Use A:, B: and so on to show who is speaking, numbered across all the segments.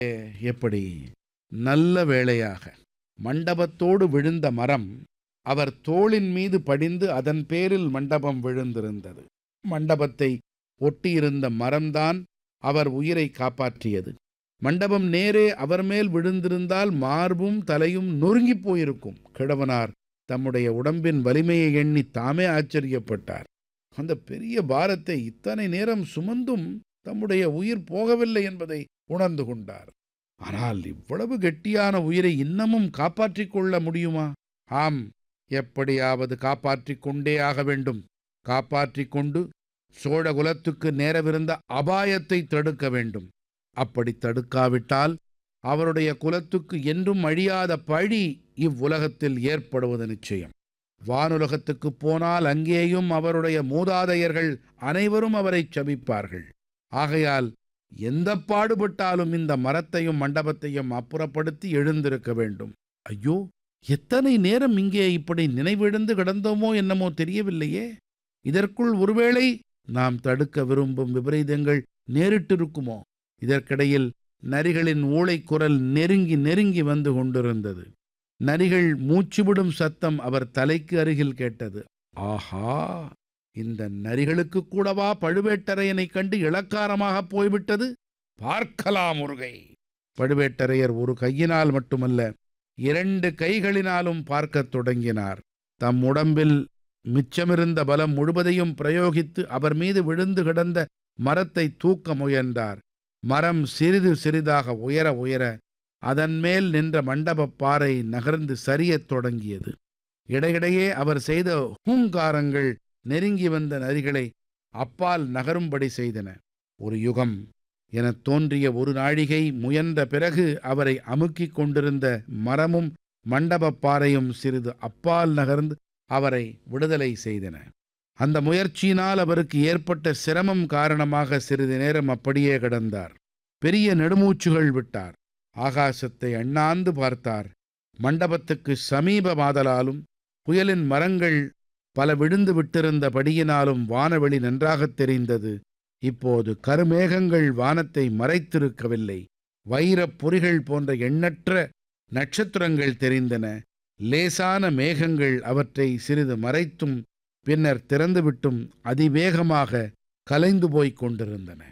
A: எப்படி நல்ல வேளையாக மண்டபத்தோடு விழுந்த மரம் அவர் தோளின் மீது படிந்து அதன் பேரில் மண்டபம் விழுந்திருந்தது மண்டபத்தை ஒட்டியிருந்த மரம்தான் அவர் உயிரை காப்பாற்றியது மண்டபம் நேரே அவர் மேல் விழுந்திருந்தால் மார்பும் தலையும் நொறுங்கிப் போயிருக்கும் கிழவனார் தம்முடைய உடம்பின் வலிமையை எண்ணி தாமே ஆச்சரியப்பட்டார் அந்த பெரிய பாரத்தை இத்தனை நேரம் சுமந்தும் தம்முடைய உயிர் போகவில்லை என்பதை உணர்ந்து கொண்டார் ஆனால் இவ்வளவு கெட்டியான உயிரை இன்னமும் காப்பாற்றிக் கொள்ள முடியுமா ஆம் எப்படியாவது காப்பாற்றிக் கொண்டே ஆக வேண்டும் காப்பாற்றிக் கொண்டு சோழகுலத்துக்கு நேரவிருந்த அபாயத்தை தடுக்க வேண்டும் அப்படி தடுக்காவிட்டால் அவருடைய குலத்துக்கு என்றும் அழியாத பழி இவ்வுலகத்தில் ஏற்படுவது நிச்சயம் வானுலகத்துக்குப் போனால் அங்கேயும் அவருடைய மூதாதையர்கள் அனைவரும் அவரை சபிப்பார்கள் ஆகையால் எந்த பாடுபட்டாலும் இந்த மரத்தையும் மண்டபத்தையும் அப்புறப்படுத்தி எழுந்திருக்க வேண்டும் ஐயோ எத்தனை நேரம் இங்கே இப்படி நினைவிழந்து கிடந்தோமோ என்னமோ தெரியவில்லையே இதற்குள் ஒருவேளை நாம் தடுக்க விரும்பும் விபரீதங்கள் நேரிட்டிருக்குமோ இதற்கிடையில் நரிகளின் ஊளைக்குரல் நெருங்கி நெருங்கி வந்து கொண்டிருந்தது நரிகள் மூச்சுவிடும் சத்தம் அவர் தலைக்கு அருகில் கேட்டது ஆஹா இந்த நரிகளுக்கு கூடவா பழுவேட்டரையனைக் கண்டு இளக்காரமாக போய்விட்டது பார்க்கலாம் முருகை பழுவேட்டரையர் ஒரு கையினால் மட்டுமல்ல இரண்டு கைகளினாலும் பார்க்கத் தொடங்கினார் தம் உடம்பில் மிச்சமிருந்த பலம் முழுவதையும் பிரயோகித்து அவர் மீது விழுந்து கிடந்த மரத்தை தூக்க முயன்றார் மரம் சிறிது சிறிதாக உயர உயர அதன் மேல் நின்ற மண்டபப் பாறை நகர்ந்து சரியத் தொடங்கியது இடையிடையே அவர் செய்த ஹூங்காரங்கள் நெருங்கி வந்த நரிகளை அப்பால் நகரும்படி செய்தன ஒரு யுகம் எனத் தோன்றிய ஒரு நாழிகை முயன்ற பிறகு அவரை அமுக்கிக் கொண்டிருந்த மரமும் மண்டபப் பாறையும் சிறிது அப்பால் நகர்ந்து அவரை விடுதலை செய்தன அந்த முயற்சியினால் அவருக்கு ஏற்பட்ட சிரமம் காரணமாக சிறிது நேரம் அப்படியே கிடந்தார் பெரிய நெடுமூச்சுகள் விட்டார் ஆகாசத்தை அண்ணாந்து பார்த்தார் மண்டபத்துக்கு சமீபமாதலாலும் புயலின் மரங்கள் பல விழுந்து விட்டிருந்தபடியினாலும் வானவெளி நன்றாகத் தெரிந்தது இப்போது கருமேகங்கள் வானத்தை மறைத்திருக்கவில்லை வைரப் பொறிகள் போன்ற எண்ணற்ற நட்சத்திரங்கள் தெரிந்தன லேசான மேகங்கள் அவற்றை சிறிது மறைத்தும் பின்னர் திறந்துவிட்டும் அதிவேகமாக கலைந்து போய்க் கொண்டிருந்தன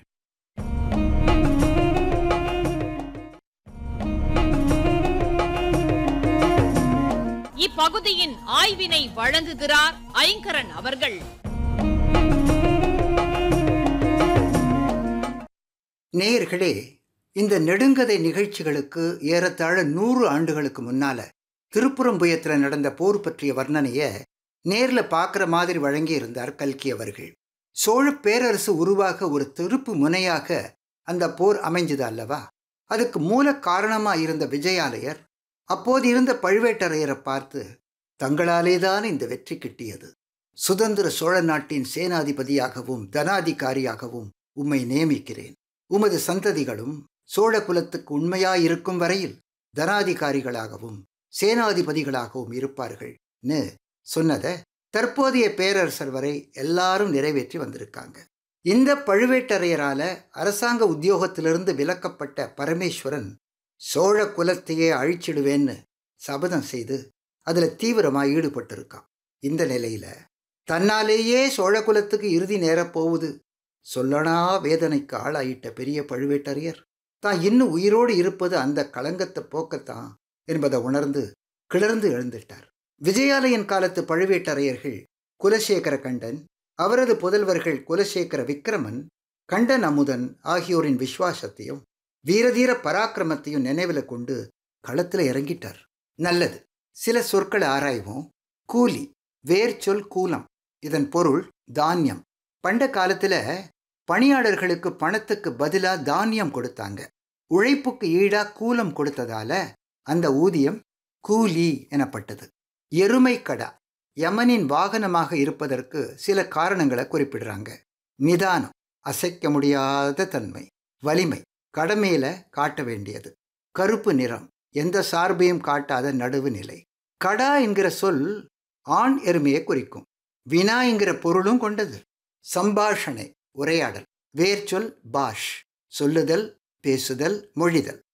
B: இப்பகுதியின் ஆய்வினை வழங்குகிறார் ஐங்கரன் அவர்கள்
C: நேயர்களே இந்த நெடுங்கதை நிகழ்ச்சிகளுக்கு ஏறத்தாழ நூறு ஆண்டுகளுக்கு முன்னால திருப்புறம்புயத்துல நடந்த போர் பற்றிய வர்ணனைய நேர்ல பார்க்குற மாதிரி வழங்கி இருந்தார் கல்கி அவர்கள் சோழ பேரரசு உருவாக ஒரு திருப்பு முனையாக அந்த போர் அமைஞ்சது அல்லவா அதுக்கு மூல காரணமா இருந்த விஜயாலயர் அப்போது இருந்த பழுவேட்டரையரை பார்த்து தங்களாலேதான் இந்த வெற்றி கிட்டியது சுதந்திர சோழ நாட்டின் சேனாதிபதியாகவும் தனாதிகாரியாகவும் உம்மை நியமிக்கிறேன் உமது சந்ததிகளும் சோழ குலத்துக்கு உண்மையாயிருக்கும் வரையில் தனாதிகாரிகளாகவும் சேனாதிபதிகளாகவும் இருப்பார்கள்னு சொன்னதை தற்போதைய பேரரசர் வரை எல்லாரும் நிறைவேற்றி வந்திருக்காங்க இந்த பழுவேட்டரையரால அரசாங்க உத்தியோகத்திலிருந்து விலக்கப்பட்ட பரமேஸ்வரன் சோழ குலத்தையே அழிச்சிடுவேன்னு சபதம் செய்து அதுல தீவிரமா ஈடுபட்டிருக்கான் இந்த நிலையில தன்னாலேயே சோழ குலத்துக்கு இறுதி நேரப் போகுது சொல்லனா வேதனைக்கு ஆளாயிட்ட பெரிய பழுவேட்டரையர் தான் இன்னும் உயிரோடு இருப்பது அந்த களங்கத்தை போக்கத்தான் என்பதை உணர்ந்து கிளர்ந்து எழுந்துட்டார் விஜயாலயன் காலத்து பழுவேட்டரையர்கள் குலசேகர கண்டன் அவரது புதல்வர்கள் குலசேகர விக்ரமன் கண்டன் அமுதன் ஆகியோரின் விசுவாசத்தையும் வீரதீர பராக்கிரமத்தையும் நினைவில் கொண்டு களத்தில் இறங்கிட்டார் நல்லது சில சொற்களை ஆராய்வோம் கூலி வேர் சொல் கூலம் இதன் பொருள் தானியம் பண்ட காலத்துல பணியாளர்களுக்கு பணத்துக்கு பதிலா தானியம் கொடுத்தாங்க உழைப்புக்கு ஈடா கூலம் கொடுத்ததால அந்த ஊதியம் கூலி எனப்பட்டது எருமை கடா யமனின் வாகனமாக இருப்பதற்கு சில காரணங்களை குறிப்பிடுறாங்க நிதானம் அசைக்க முடியாத தன்மை வலிமை கடமையில காட்ட வேண்டியது கருப்பு நிறம் எந்த சார்பையும் காட்டாத நடுவு நிலை கடா என்கிற சொல் ஆண் எருமையை குறிக்கும் வினா என்கிற பொருளும் கொண்டது சம்பாஷணை உரையாடல் வேர்ச்சொல் பாஷ் சொல்லுதல் பேசுதல் மொழிதல்